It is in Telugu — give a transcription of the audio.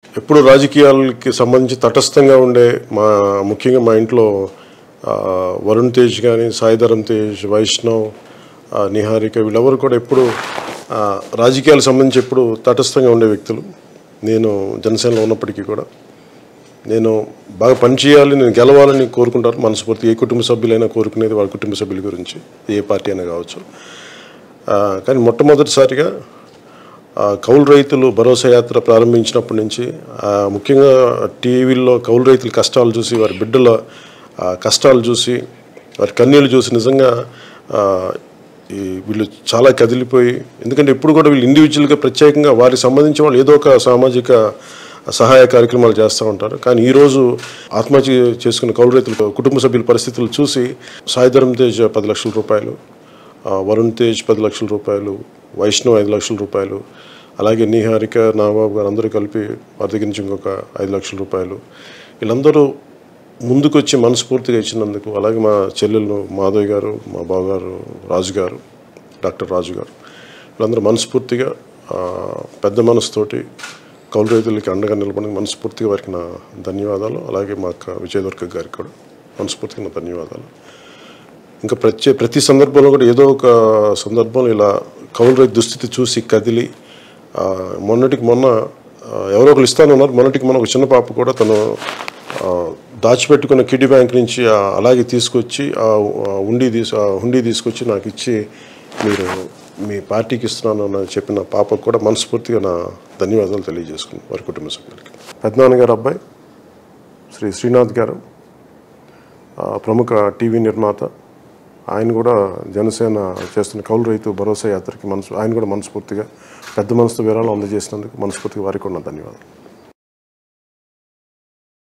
ఎప్పుడు రాజకీయాలకి సంబంధించి తటస్థంగా ఉండే మా ముఖ్యంగా మా ఇంట్లో ఆ, వరుణ్ తేజ్ కానీ సాయిధరం తేజ్ వైష్ణవ్ ఆ, నిహారిక వీళ్ళెవరు కూడా ఎప్పుడు ఆ, రాజకీయాలకు సంబంధించి ఎప్పుడు తటస్థంగా ఉండే వ్యక్తులు నేను జనసేనలో ఉన్నప్పటికీ కూడా నేను బాగా పనిచేయాలి నేను గెలవాలని కోరుకుంటారు మనస్ఫూర్తి ఏ కుటుంబ సభ్యులైనా కోరుకునేది వాళ్ళ కుటుంబ సభ్యుల గురించి ఏ పార్టీ అయినా కావచ్చు ఆ, కానీ మొట్టమొదటిసారిగా ఆ, కౌలు రైతులు భరోసా యాత్ర ప్రారంభించినప్పటి నుంచి ఆ, ముఖ్యంగా టీవీల్లో కౌలు రైతుల కష్టాలు చూసి వారి బిడ్డల ఆ, కష్టాలు చూసి వారి కన్నీళ్ళు చూసి నిజంగా ఆ, ఈ వీళ్ళు చాలా కదిలిపోయి ఎందుకంటే ఎప్పుడు కూడా వీళ్ళు ఇండివిజువల్గా ప్రత్యేకంగా వారికి సంబంధించి వాళ్ళు ఏదో ఒక సామాజిక సహాయ కార్యక్రమాలు చేస్తూ ఉంటారు కానీ ఈరోజు ఆత్మహత్య చేసుకున్న కౌలు రైతుల కుటుంబ సభ్యుల పరిస్థితులు చూసి సాయిధరం తేజ్ పది లక్షల రూపాయలు ఆ, వరుణ్ తేజ్ పది లక్షల రూపాయలు వైష్ణవ్ ఐదు లక్షల రూపాయలు అలాగే నిహారిక నాబాబు గారు అందరూ కలిపి వారి దగ్గర నుంచి ఇంకొక ఐదు లక్షల రూపాయలు వీళ్ళందరూ ముందుకొచ్చి మనస్ఫూర్తిగా ఇచ్చినందుకు అలాగే మా చెల్లెలు మాధవ్ గారు మా బావగారు రాజు గారు డాక్టర్ రాజు గారు వీళ్ళందరూ మనస్ఫూర్తిగా ఆ, పెద్ద మనసుతోటి కౌలు రైతులకి అండగా నిలబడి మనస్ఫూర్తిగా వారికి నా ధన్యవాదాలు అలాగే మా అక్క విజయదుర్గ గారికి కూడా మనస్ఫూర్తిగా నా ధన్యవాదాలు ఇంకా ప్రత్యే ప్రతి సందర్భంలో కూడా ఏదో ఒక సందర్భంలో ఇలా కౌలు రైతు దుస్థితి చూసి కదిలి ఆ, మొన్నటికి మొన్న ఆ, ఎవరో ఒకరు ఇస్తానన్నారు మొన్నటికి మొన్న ఒక చిన్న పాప కూడా తను ఆ, దాచిపెట్టుకున్న కిడ్నీ బ్యాంక్ నుంచి ఆ, అలాగే తీసుకొచ్చి ఆ ఆ ఉండి తీసు ఆ హుండీ తీసుకొచ్చి నాకు ఇచ్చి మీరు మీ పార్టీకి ఇస్తున్నాను అని చెప్పిన పాపకు కూడా మనస్ఫూర్తిగా నా ధన్యవాదాలు తెలియజేసుకున్నాను వారి కుటుంబ సభ్యులకి పెద్దనాన్నగారు అబ్బాయి శ్రీ శ్రీనాథ్ గారు ఆ, ప్రముఖ టీవీ నిర్మాత ఆయన కూడా జనసేన చేస్తున్న కౌలు రైతు భరోసా యాత్రకి మనసు ఆయన కూడా మనస్ఫూర్తిగా పెద్ద మనసుతో విరాళం అందజేసినందుకు మనస్ఫూర్తిగా వారికి కూడా నా ధన్యవాదాలు